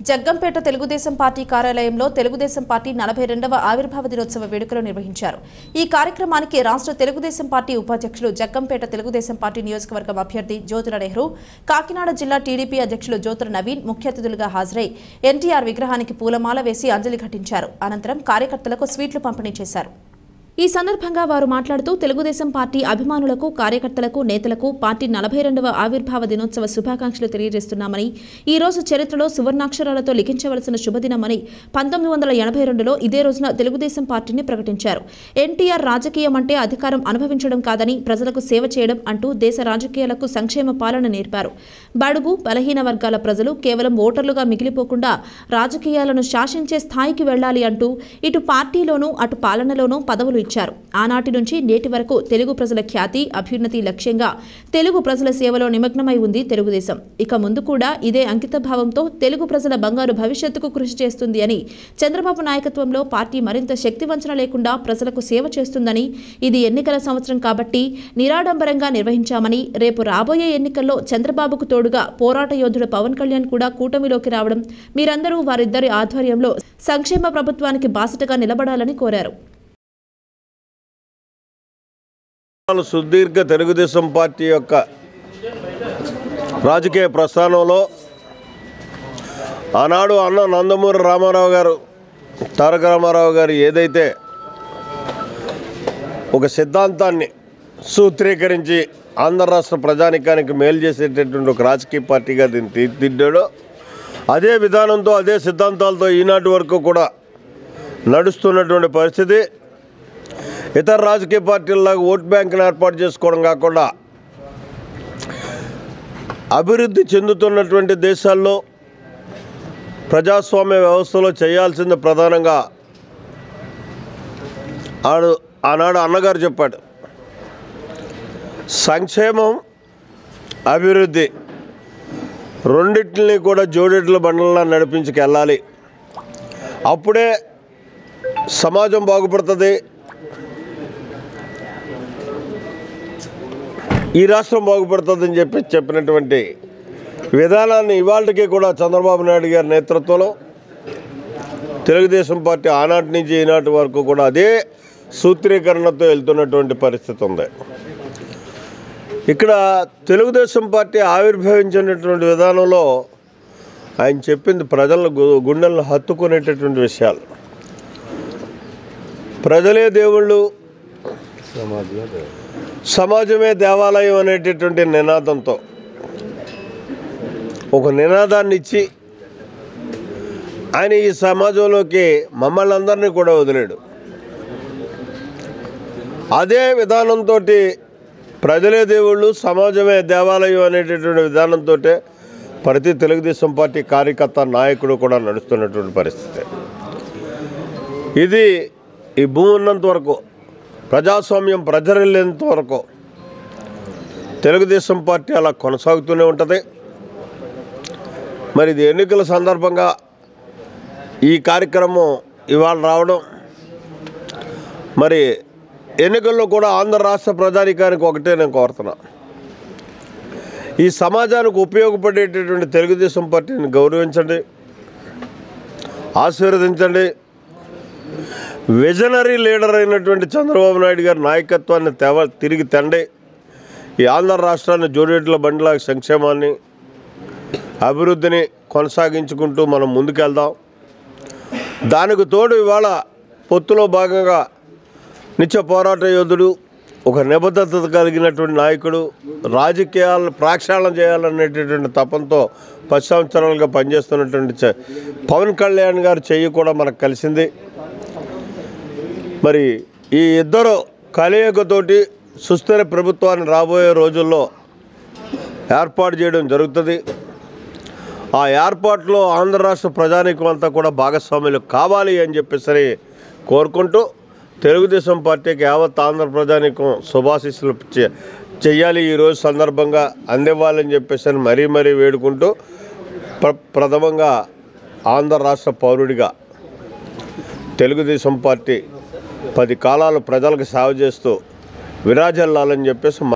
Jaggampeta Telugu Desam party కార్యాలయంలో Telugu Desam party నలభై రెండవ ఆవిర్భావ దినోత్సవ వేడుకలు నిర్వహించారు ఈ కార్యక్రమానికి రాష్ట్ర తెలుగుదేశం పార్టీ ఉపాధ్యక్షులు జగ్గంపేట తెలుగుదేశం పార్టీ నియోజకవర్గం అభ్యర్థి జ్యోతుల నెహ్రూ కాకినాడ జిల్లా టీడీపీ అధ్యక్షులు జ్యోతుల నవీన్ ముఖ్య అతిథులుగా హాజరై ఎన్టీఆర్ విగ్రహానికి పూలమాల వేసి అంజలి ఘటించారు అనంతరం కార్యకర్తలకు స్వీట్లు పంపిణీ చేశారు ఈ సందర్భంగా వారు మాట్లాడుతూ తెలుగుదేశం పార్టీ అభిమానులకు కార్యకర్తలకు నేతలకు పార్టీ నలభై రెండవ ఆవిర్భావ దినోత్సవ శుభాకాంక్షలు తెలియజేస్తున్నామని ఈ రోజు చరిత్రలో సువర్ణాక్షరాలతో లిఖించవలసిన శుభదినమని పంతొమ్మిది వందల ఎనభై రెండులో ఇదే రోజున తెలుగుదేశం పార్టీని ప్రకటించారు ఎన్టీఆర్ రాజకీయం అంటే అధికారం అనుభవించడం కాదని ప్రజలకు సేవ చేయడం అంటూ దేశ రాజకీయాలకు సంక్షేమ పాలన నేర్పారు బడుగు బలహీన వర్గాల ప్రజలు కేవలం ఓటర్లుగా మిగిలిపోకుండా రాజకీయాలను శాసించే స్థాయికి వెళ్లాలి అంటూ ఇటు పార్టీలోనూ అటు పాలనలోనూ పదవులు ఇచ్చారు ఆనాటి నుంచి నేటి వరకు తెలుగు ప్రజల ఖ్యాతి అభ్యున్నతి లక్ష్యంగా తెలుగు ప్రజల సేవలో నిమగ్నమై ఉంది తెలుగుదేశం ఇక ముందు కూడా ఇదే అంకిత భావంతో తెలుగు ప్రజల బంగారు భవిష్యత్తుకు కృషి చేస్తుంది అని చంద్రబాబు నాయకత్వంలో పార్టీ మరింత శక్తివంచన లేకుండా ప్రజలకు సేవ చేస్తుందని ఇది ఎన్నికల సంవత్సరం కాబట్టి నిరాడంబరంగా నిర్వహించామని రేపు రాబోయే ఎన్నికల్లో చంద్రబాబుకు తోడుగా పోరాట యోధుడు పవన్ కళ్యాణ్ కూడా కూటమిలోకి రావడం మీరందరూ వారిద్దరి ఆధ్వర్యంలో సంక్షేమ ప్రభుత్వానికి బాసటగా నిలబడాలని కోరారు వాళ్ళు సుదీర్ఘ తెలుగుదేశం పార్టీ యొక్క రాజకీయ ప్రస్థానంలో ఆనాడు అన్న నందమూరి రామారావు గారు తారక రామారావు గారు ఏదైతే ఒక సిద్ధాంతాన్ని సూత్రీకరించి ఆంధ్ర రాష్ట్ర ప్రజానికానికి మేలు చేసేటటువంటి ఒక రాజకీయ పార్టీగా దీన్ని తీర్చిదిద్దాడో అదే విధానంతో అదే సిద్ధాంతాలతో ఈనాటి వరకు కూడా నడుస్తున్నటువంటి పరిస్థితి ఇతర రాజకీయ పార్టీల్లాగా ఓట్ బ్యాంక్ని ఏర్పాటు చేసుకోవడం కాకుండా అభివృద్ధి చెందుతున్నటువంటి దేశాల్లో ప్రజాస్వామ్య వ్యవస్థలో చేయాల్సింది ప్రధానంగా ఆడు ఆనాడు అన్నగారు చెప్పాడు సంక్షేమం అభివృద్ధి రెండింటిని కూడా జోడెడ్ల బండలా నడిపించుకెళ్ళాలి అప్పుడే సమాజం బాగుపడుతుంది ఈ రాష్ట్రం బాగుపడుతుందని చెప్పి చెప్పినటువంటి విధానాన్ని ఇవాళకి కూడా చంద్రబాబు నాయుడు గారి నేతృత్వంలో తెలుగుదేశం పార్టీ ఆనాటి నుంచి ఈనాటి వరకు కూడా అదే సూత్రీకరణతో వెళ్తున్నటువంటి పరిస్థితి ఉంది ఇక్కడ తెలుగుదేశం పార్టీ ఆవిర్భవించినటువంటి విధానంలో ఆయన చెప్పింది ప్రజల గు- గుండెలను హత్తుకునేటటువంటి విషయాలు ప్రజలే దేవుళ్ళు సమాజమే దేవాలయం అనేటటువంటి నినాదంతో ఒక నినాదాన్ని ఇచ్చి ఆయన ఈ సమాజంలోకి మమ్మల్ని అందరినీ కూడా వదిలేడు అదే విధానంతో ప్రజలే దేవుళ్ళు సమాజమే దేవాలయం అనేటటువంటి విధానంతో ప్రతి తెలుగుదేశం పార్టీ కార్యకర్త నాయకుడు కూడా నడుస్తున్నటువంటి పరిస్థితి ఇది ఈ భూమి ఉన్నంత వరకు ప్రజాస్వామ్యం ప్రజరిల్లేంత వరకు తెలుగుదేశం పార్టీ అలా కొనసాగుతూనే ఉంటుంది మరి ఇది ఎన్నికల సందర్భంగా ఈ కార్యక్రమం ఇవాళ రావడం మరి ఎన్నికల్లో కూడా ఆంధ్ర రాష్ట్ర ప్రజానికానికి ఒకటే నేను కోరుతున్నా ఈ సమాజానికి ఉపయోగపడేటటువంటి తెలుగుదేశం పార్టీని గౌరవించండి ఆశీర్వదించండి విజనరీ లీడర్ అయినటువంటి చంద్రబాబు నాయుడు గారి నాయకత్వాన్ని తెవ తిరిగి తండి ఈ ఆంధ్ర రాష్ట్రాన్ని జోడేట్ల బండిలా సంక్షేమాన్ని అభివృద్ధిని కొనసాగించుకుంటూ మనం ముందుకెళ్దాం దానికి తోడు ఇవాళ పొత్తులో భాగంగా నిత్య పోరాట యోధుడు ఒక నిబద్ధత కలిగినటువంటి నాయకుడు రాజకీయాలను ప్రక్షాళన చేయాలనేటటువంటి తపంతో పది సంవత్సరాలుగా పనిచేస్తున్నటువంటి చ- పవన్ కళ్యాణ్ గారు చెయ్యి కూడా మనకు కలిసింది మరి ఈ ఇద్దరు కలయికతోటి సుస్థిర ప్రభుత్వాన్ని రాబోయే రోజుల్లో ఏర్పాటు చేయడం జరుగుతుంది ఆ ఏర్పాటులో ఆంధ్ర రాష్ట్ర ప్రజానీకం అంతా కూడా భాగస్వాములు కావాలి అని చెప్పేసి కోరుకుంటూ తెలుగుదేశం పార్టీకి యావత్ ఆంధ్ర ప్రజానీకం శుభాశీస్సులు చే- చెయ్యాలి ఈరోజు సందర్భంగా అందివ్వాలని చెప్పేసి మరీ మరీ వేడుకుంటూ ప్ర ప్రథమంగా ఆంధ్ర రాష్ట్ర పౌరుడిగా తెలుగుదేశం పార్టీ పది కాలాలు ప్రజలకు సేవ చేస్తూ విరాజల్లాలని చెప్పేసి